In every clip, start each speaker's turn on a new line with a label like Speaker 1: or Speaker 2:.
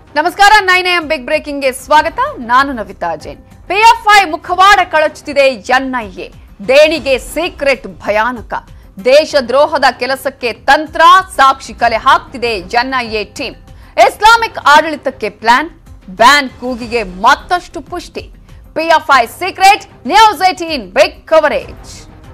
Speaker 1: ನಮಸ್ಕಾರ nine M big ಬ್ರೇಕಿಂಗ್ಗೆ ಸ್ವಾಗತ ನಾನು ನವಿತಾ ಜೈನ್ ಪಿಎಫ್ಐ ಮುಖವಾಡ ಕಳಚುತ್ತಿದೆ ಎನ್ಐಎ ದೇಣಿಗೆ ಸೀಕ್ರೆಟ್ ಭಯಾನಕ ದೇಶದ್ರೋಹದ ಕೆಲಸಕ್ಕೆ ತಂತ್ರ ಸಾಕ್ಷಿ ಕಲೆ ಹಾಕ್ತಿದೆ ಎನ್ಐಎ ಟೀಮ್ ಇಸ್ಲಾಮಿಕ್ ಆಡಳಿತಕ್ಕೆ ಪ್ಲಾನ್ ಬ್ಯಾನ್ ಕೂಗಿಗೆ ಮತ್ತಷ್ಟು ಪುಷ್ಟಿ PFI secret news eighteen big coverage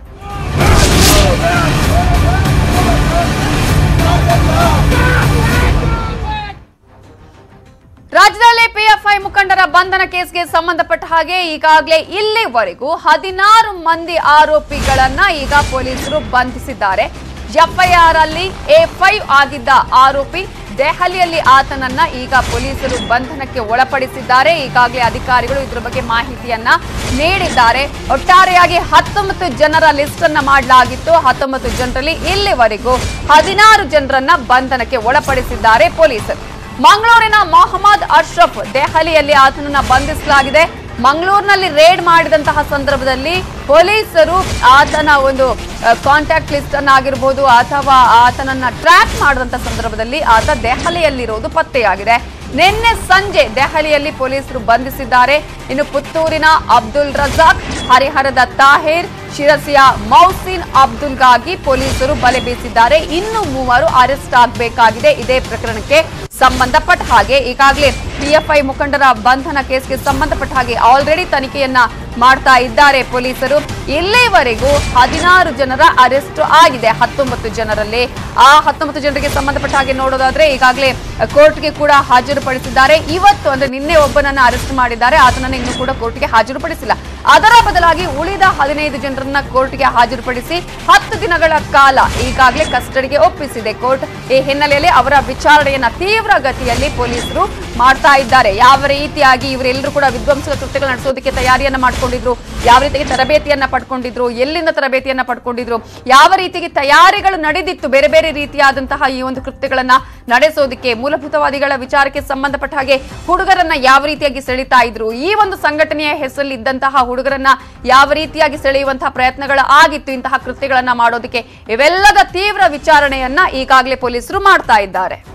Speaker 1: ರಾಜ್ಯದಲ್ಲಿ ಪಿಎಫ್ಐ ಮುಖಂಡರ ಬಂಧನ ಕೇಸ್ಗೆ ಸಂಬಂಧಪಟ್ಟ ಹಾಗೆ ಈಗಾಗಲೇ ಇಲ್ಲಿವರೆಗೂ ಹದಿನಾರು ಮಂದಿ ಆರೋಪಿಗಳನ್ನ ಈಗ ಪೊಲೀಸರು ಬಂಧಿಸಿದ್ದಾರೆ ಎಫ್ಐಆರ್ ಅಲ್ಲಿ ಎ ಫೈವ್ ಆಗಿದ್ದ ಆರೋಪಿ ದೆಹಲಿಯಲ್ಲಿ ಆತನನ್ನ ಈಗ ಪೊಲೀಸರು ಬಂಧನಕ್ಕೆ ಒಳಪಡಿಸಿದ್ದಾರೆ ಈಗಾಗಲೇ ಅಧಿಕಾರಿಗಳು ಇದ್ರ ಬಗ್ಗೆ ಮಾಹಿತಿಯನ್ನ ನೀಡಿದ್ದಾರೆ ಒಟ್ಟಾರೆಯಾಗಿ ಹತ್ತೊಂಬತ್ತು ಜನರ ಲಿಸ್ಟ್ ಅನ್ನ ಮಾಡಲಾಗಿತ್ತು ಹತ್ತೊಂಬತ್ತು ಜನರಲ್ಲಿ ಇಲ್ಲಿವರೆಗೂ ಹದಿನಾರು ಜನರನ್ನ ಬಂಧನಕ್ಕೆ ಒಳಪಡಿಸಿದ್ದಾರೆ ಪೊಲೀಸರು ಮಂಗಳೂರಿನ ಮೊಹಮ್ಮದ್ ಅಶ್ರಫ್ ದೆಹಲಿಯಲ್ಲಿ ಆತನನ್ನ ಬಂಧಿಸಲಾಗಿದೆ ಮಂಗಳೂರಿನಲ್ಲಿ ರೇಡ್ ಮಾಡಿದಂತಹ ಸಂದರ್ಭದಲ್ಲಿ ಪೊಲೀಸರು ಆತನ ಒಂದು ಕಾಂಟ್ಯಾಕ್ಟ್ ಲಿಸ್ಟ್ ಅನ್ನಾಗಿರ್ಬೋದು ಅಥವಾ ಆತನನ್ನ ಟ್ರ್ಯಾಕ್ ಮಾಡಿದಂತ ಸಂದರ್ಭದಲ್ಲಿ ಆತ ದೆಹಲಿಯಲ್ಲಿರುವುದು ಪತ್ತೆಯಾಗಿದೆ ನಿನ್ನೆ ಸಂಜೆ ದೆಹಲಿಯಲ್ಲಿ ಪೊಲೀಸರು ಬಂಧಿಸಿದ್ದಾರೆ ಇನ್ನು ಪುತ್ತೂರಿನ ಅಬ್ದುಲ್ ರಜಾಕ್ ಹರಿಹರದ ತಾಹಿರ್ ಶಿರಸಿಯ ಮೌಸಿನ್ ಅಬ್ದುಲ್ಗಾಗಿ ಪೊಲೀಸರು ಬಲೆ ಬೀಸಿದ್ದಾರೆ ಇನ್ನು ಮೂವರು ಅರೆಸ್ಟ್ ಆಗಬೇಕಾಗಿದೆ ಇದೇ ಪ್ರಕರಣಕ್ಕೆ ಸಂಬಂಧಪಟ್ಟ ಹಾಗೆ ಈಗಾಗಲೇ ಪಿಎಫ್ಐ ಮುಖಂಡರ ಬಂಧನ ಕೇಸ್ಗೆ ಸಂಬಂಧಪಟ್ಟ ಹಾಗೆ ಆಲ್ರೆಡಿ ತನಿಖೆಯನ್ನ ಮಾಡ್ತಾ ಇದ್ದಾರೆ ಪೊಲೀಸರು ಇಲ್ಲಿವರೆಗೂ ಹದಿನಾರು ಜನರ ಅರೆಸ್ಟ್ ಆಗಿದೆ ಹತ್ತೊಂಬತ್ತು ಜನರಲ್ಲಿ ಆ ಹತ್ತೊಂಬತ್ತು ಜನರಿಗೆ ಸಂಬಂಧಪಟ್ಟ ಹಾಗೆ ನೋಡೋದಾದ್ರೆ ಈಗಾಗಲೇ ಕೋರ್ಟ್ಗೆ ಕೂಡ ಹಾಜರುಪಡಿಸಿದ್ದಾರೆ ಇವತ್ತು ಅಂದ್ರೆ ನಿನ್ನೆ ಒಬ್ಬನನ್ನ ಅರೆಸ್ಟ್ ಮಾಡಿದ್ದಾರೆ ಆತನನ್ನ ಇನ್ನೂ ಕೂಡ ಕೋರ್ಟ್ಗೆ ಹಾಜರುಪಡಿಸಿಲ್ಲ ಅದರ ಬದಲಾಗಿ ಉಳಿದ ಹದಿನೈದು ಜನರನ್ನ ಕೋರ್ಟ್ಗೆ ಹಾಜರುಪಡಿಸಿ ಹತ್ತು ದಿನಗಳ ಕಾಲ ಈಗಾಗಲೇ ಕಸ್ಟಡಿಗೆ ಒಪ್ಪಿಸಿದೆ ಕೋರ್ಟ್ ಈ ಹಿನ್ನೆಲೆಯಲ್ಲಿ ಅವರ ವಿಚಾರಣೆಯನ್ನ ತೀವ್ರ ಗತಿಯಲ್ಲಿ ಪೊಲೀಸರು ಮಾಡ್ತಾ ಇದ್ದಾರೆ ಯಾವ ರೀತಿಯಾಗಿ ಇವರೆಲ್ಲರೂ ಕೂಡ ವಿಧ್ವಂಸಕ ಕೃತ್ಯಗಳು ನಡೆಸೋದಕ್ಕೆ ತಯಾರಿಯನ್ನ ಮಾಡ್ಕೊಂಡಿದ್ರು ಯಾವ ರೀತಿಗೆ ತರಬೇತಿಯನ್ನ ಪಡ್ಕೊಂಡಿದ್ರು ಎಲ್ಲಿಂದ ತರಬೇತಿಯನ್ನ ಪಡ್ಕೊಂಡಿದ್ರು ಯಾವ ರೀತಿಗೆ ತಯಾರಿಗಳು ನಡೆದಿತ್ತು ಬೇರೆ ಬೇರೆ ರೀತಿಯಾದಂತಹ ಈ ಒಂದು ಕೃತ್ಯಗಳನ್ನ ನಡೆಸೋದಕ್ಕೆ ಮೂಲಭೂತವಾದಿಗಳ ವಿಚಾರಕ್ಕೆ ಸಂಬಂಧಪಟ್ಟ ಹಾಗೆ ಹುಡುಗರನ್ನ ಯಾವ ರೀತಿಯಾಗಿ ಸೆಳೀತಾ ಇದ್ರು ಈ ಒಂದು ಸಂಘಟನೆಯ ಹೆಸರಲ್ಲಿ ಇದ್ದಂತಹ ಹುಡುಗರನ್ನ ಯಾವ ರೀತಿಯಾಗಿ ಸೆಳೆಯುವಂತಹ ಪ್ರಯತ್ನಗಳು ಆಗಿತ್ತು ಇಂತಹ ಕೃತ್ಯಗಳನ್ನ ಮಾಡೋದಕ್ಕೆ ಇವೆಲ್ಲದ ತೀವ್ರ ವಿಚಾರಣೆಯನ್ನ ಈಗಾಗಲೇ ಪೊಲೀಸರು ಮಾಡ್ತಾ ಇದ್ದಾರೆ